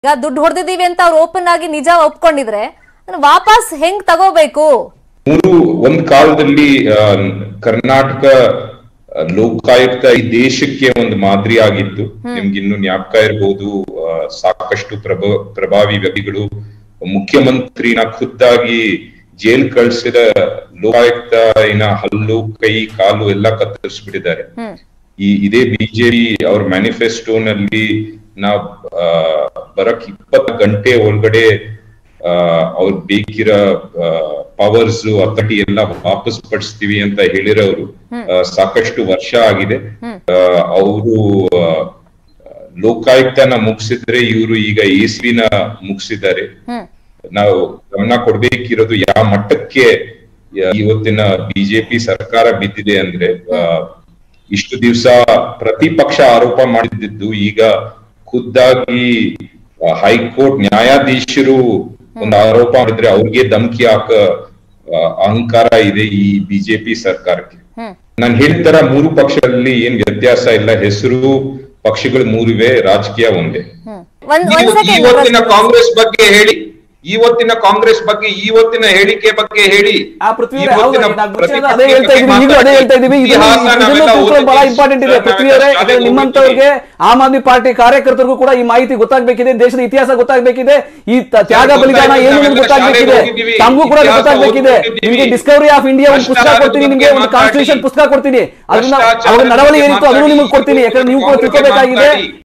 ಈಗ ದುಡ್ಡು ಹೊಡೆದಿದ್ದೀವಿ ಅಂತ ಅವ್ರು ಓಪನ್ ಆಗಿ ನಿಜ ಒಪ್ಕೊಂಡಿದ್ರೆ ಅದನ್ನ ವಾಪಸ್ ಹೆಂಗ್ ತಗೋಬೇಕು ಮೂರು ಒಂದ್ ಕಾಲದಲ್ಲಿ ಆ, ಕರ್ನಾಟಕ ಆ, ಲೋಕಾಯುಕ್ತ ಈ ದೇಶಕ್ಕೆ ಒಂದು ಮಾದರಿ ಆಗಿತ್ತು ನಿಮ್ಗೆ ಇನ್ನು ಜ್ಞಾಪಕ ಇರಬಹುದು ಆ, ಸಾಕಷ್ಟು ಪ್ರಭ ಪ್ರಭಾವಿ ವ್ಯಕ್ತಿಗಳು ಮುಖ್ಯಮಂತ್ರಿನ ಖುದ್ದಾಗಿ ಜೈಲ್ ಕಳ್ಸಿದ ಲೋಕಾಯುಕ್ತ ಏನ ಹಲ್ಲು ಕೈ ಕಾಲು ಎಲ್ಲ ಕತ್ತರಿಸ್ಬಿಟ್ಟಿದ್ದಾರೆ ಹ್ಮ್ ಈ ಇದೇ ಬಿಜೆಪಿ ಅವ್ರ ಮ್ಯಾನಿಫೆಸ್ಟೋನಲ್ಲಿ ನಾವ್ ಆ, ಬರಕ್ ಇಪ್ಪತ್ತು ಗಂಟೆ ಒಳಗಡೆ ಆ, ಅವ್ರ್ ಬೇಕಿರೋ ಪವರ್ಸ್ ಅಥಾರಿಟಿ ಎಲ್ಲ ವಾಪಸ್ ಪಡಿಸ್ತೀವಿ ಅಂತ ಹೇಳಿರೋರು ಆ, ಸಾಕಷ್ಟು ವರ್ಷ ಆಗಿದೆ ಅವರು ಲೋಕಾಯುಕ್ತನ ಮುಗಿಸಿದ್ರೆ ಇವರು ಈಗ ಎಸ್ವಿನ ಮುಗಿಸಿದ್ದಾರೆ ಹ್ಮ್ ನಾವು ಗಮನ ಕೊಡ್ಬೇಕಿರೋದು ಯಾವ ಮಟ್ಟಕ್ಕೆ ಯ- ಇವತ್ತಿನ ಬಿಜೆಪಿ ಸರ್ಕಾರ ಬಿದ್ದಿದೆ ಅಂದ್ರೆ ಆ, ಇಷ್ಟು ದಿವಸ ಪ್ರತಿಪಕ್ಷ ಆರೋಪ ಮಾಡಿದ್ದು ಈಗ ಖುದ್ದಾಗಿ ಆ, ಹೈಕೋರ್ಟ್ ನ್ಯಾಯಾಧೀಶರು ಒಂದು ಆರೋಪ ಮಾಡಿದ್ರೆ ಅವ್ರಿಗೆ ಧಮಕಿ ಹಾಕ ಆ, ಅಹಂಕಾರ ಇದೆ ಈ ಬಿಜೆಪಿ ಸರ್ಕಾರಕ್ಕೆ ಹ್ಮ್ ನಾನು ಹೇಳಿದ ಮೂರು ಪಕ್ಷದಲ್ಲಿ ಏನ್ ವ್ಯತ್ಯಾಸ ಇಲ್ಲ ಹೆಸರು ಪಕ್ಷಗಳು ಮೂರಿವೆ ರಾಜಕೀಯ ಒಂದೇ ಹ್ಮ್ ಒಂದ್ ಒಂದ್ ನೀವು ಸೆಕೆಂಡ್ ಇವತ್ತಿನ ಕಾಂಗ್ರೆಸ್ ಬಗ್ಗೆ ಹೇಳಿ ಇವತ್ತಿನ ಕಾಂಗ್ರೆಸ್ ಬಗ್ಗೆ ಇವತ್ತಿನ ಹೇಳಿಕೆ ಬಗ್ಗೆ ಹೇಳಿ ಆ ಪೃಥ್ವಿ ಇವತ್ತಿನ ಹೌದು, ನಾವು ಪ್ರತಿಪಕ್ಷ ಅದೇ ಹೇಳ್ತಾ ಇದೀವಿ ಈಗಲೂ ಅದೇ ಹೇಳ್ತಾ ಇದೀವಿ ಇದನ್ನು- ಇತಿಹಾಸ ಇದನ್ನು ನಾವೆಲ್ಲ ತಿಳ್ಕೊಳ್ಳೋದು ಬಹಳ ಓದಿದ್ದೀವಿ. ಇಂಪಾರ್ಟೆಂಟ್ ಇದೆ ನಾವೆಲ್ಲ ಪೃಥ್ವಿ ಅವರೇ ಯಾಕಂದ್ರೆ ಶಾಲೆಗೆ ನಿಮ್ಮಂತವ್ರಿಗೆ ಆಮ್ ಆದ್ಮಿ ಪಾರ್ಟಿ ಕಾರ್ಯಕರ್ತರಿಗೂ ಕೂಡ ಈ ಮಾಹಿತಿ ಗೊತ್ತಾಗಬೇಕಿದೆ ದೇಶದ ಇತಿಹಾಸ ಗೊತ್ತಾಗಬೇಕಿದೆ ಈ ತ- ತ್ಯಾಗ ಗೊತ್ತಾಯ್ತು, ಬಲಿದಾನ ಏನು ನಾವೆಲ್ಲ ಅನ್ನೋದು ಗೊತ್ತಾಗಬೇಕಿದೆ ಶಾಲೆಗೆ ಹೋಗಿದ್ದೀವಿ, ತಮಗೂ ಕೂಡ ಇತಿಹಾಸ ಗೊತ್ತಾಗಬೇಕಿದೆ ಓದ್ಕೊಂಡಿದ್ದೀವಿ. ನಿಮಗೆ ಡಿಸ್ಕವರಿ ಆಫ್ ಇಂಡಿಯಾ ಒಂದು ಪುಸ್ತಕ ಭ್ರಷ್ಟಾಚಾರದ ಕೊಡ್ತೀನಿ ನಿಮಗೆ ಒಂದು ಬಗ್ಗೆ ಕಾನ್ಸ್ಟಿಟ್ಯೂಷನ್ ಮಾತಾಡಿ. ಪುಸ್ತಕ ಕೊಡ್ತೀನಿ ಅದನ್ನ ಭ್ರಷ್ಟಾಚಾರದ ಅವ್ರ ನಡವಳಿ ಬಗ್ಗೆ ಏನಿತ್ತು ಅದನ್ನು ನಿಮಗೆ ಮಾತಾಡಿ. ಕೊಡ್ತೀನಿ ಯಾಕಂದ್ರೆ ನೀವು ಕೂಡ ಕಾಂಗ್ರೆಸ್ ತಿಳ್ಕೋಬೇಕಾಗಿದೆ ಮಾತಾಡಿ.